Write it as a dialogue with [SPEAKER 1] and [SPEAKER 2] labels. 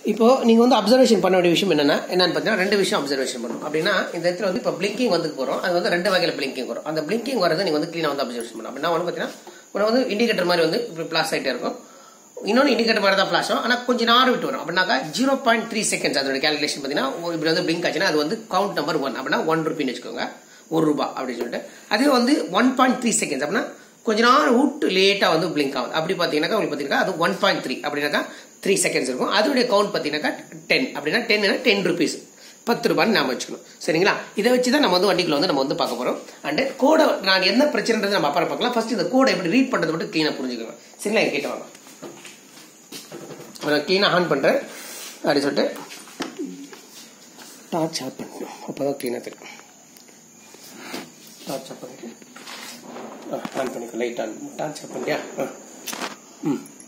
[SPEAKER 1] இப்போ நீங்க வந்து அப்சர்வேஷன் பண்ண வேண்டிய விஷயம் என்னன்னா என்னன்னு பார்த்தீங்கன்னா ரெண்டு விஷயம் அப்சர்வேஷன் பண்ணணும் அப்படின்னா இந்த இடத்துல வந்து இப்போ பிளிங்கிங் வந்து போறோம் அது வந்து ரெண்டு வகையில பிளிங்கிங் வரும் அந்த பிளிங்கிங் வரதை நீங்க வந்து க்ளீனா வந்து அப்சர்வேஷன் பண்ணணும் அப்படின்னா ஒன்று பார்த்தீங்கன்னா ஒன்று வந்து இண்டிகேட்டர் மாதிரி வந்து இப்படி பிளாஸ் ஆகிட்டே இருக்கும் இன்னொன்று இண்டிகேட்டர் மாதிரி தான் ஃபிளாஷ் ஆகும் ஆனால் கொஞ்சம் நேரம் விட்டு வரும் அப்படின்னாக்கா ஜீரோ பாயிண்ட் த்ரீ செகண்ட்ஸ் அதோட கேல்குலேஷன் பார்த்தீங்கன்னா ஒரு இப்படி வந்து பிளிங்க் ஆச்சுன்னா அது வந்து கவுண்ட் நம்பர் ஒன் அப்படின்னா ஒன் ருபின்னு வச்சுக்கோங்க ஒரு ரூபா அப்படின்னு சொல்லிட்டு அதே வந்து ஒன் பாயிண்ட் த்ரீ செகண்ட்ஸ் அப்படின்னா கொஞ்ச நேரம் விட்டு லேட்டாக வந்து பிளிங்க் ஆகுது அப்படி பார்த்தீங்கன்னாக்கா உங்களுக்கு பார்த்தீங்கன்னா அது ஒன் பாயிண்ட் த்ரீ அப்படின்னாக்கா த்ரீ செகண்ட்ஸ் இருக்கும் அதோடைய கவுண்ட் பார்த்தீங்கன்னாக்கா டென் அப்படின்னா டென் டென் ருபீஸ் பத்து ரூபான்னு நாம வச்சுக்கணும் சரிங்களா இதை வச்சு தான் நம்ம வந்து வண்டிக்குள்ள வந்து நம்ம வந்து பார்க்க போறோம் அண்ட் கோடை நான் என்ன பிரச்சனைன்றது நம்ம அப்புறம் பார்க்கலாம் ஃபர்ஸ்ட் இந்த கோடை எப்படி ரீட் பண்றது மட்டும் க்ளீனாக புரிஞ்சுக்கணும் சரிங்களா எங்க கிட்ட வாங்க நான் க்ளீனாக ஆன் பண்ணுறேன் அப்படி சொல்லிட்டு டார்ச் ஆஃப் பண்ணணும் அப்போ தான் க்ளீனாக தெரியும் டார்ச் ஆஃப் பண்ணிட்டு ஆன் பண்ணிக்கோ லைட் ஆன் டார்ச் ஆஃப் பண்ணிட்டியா ஆ. ம்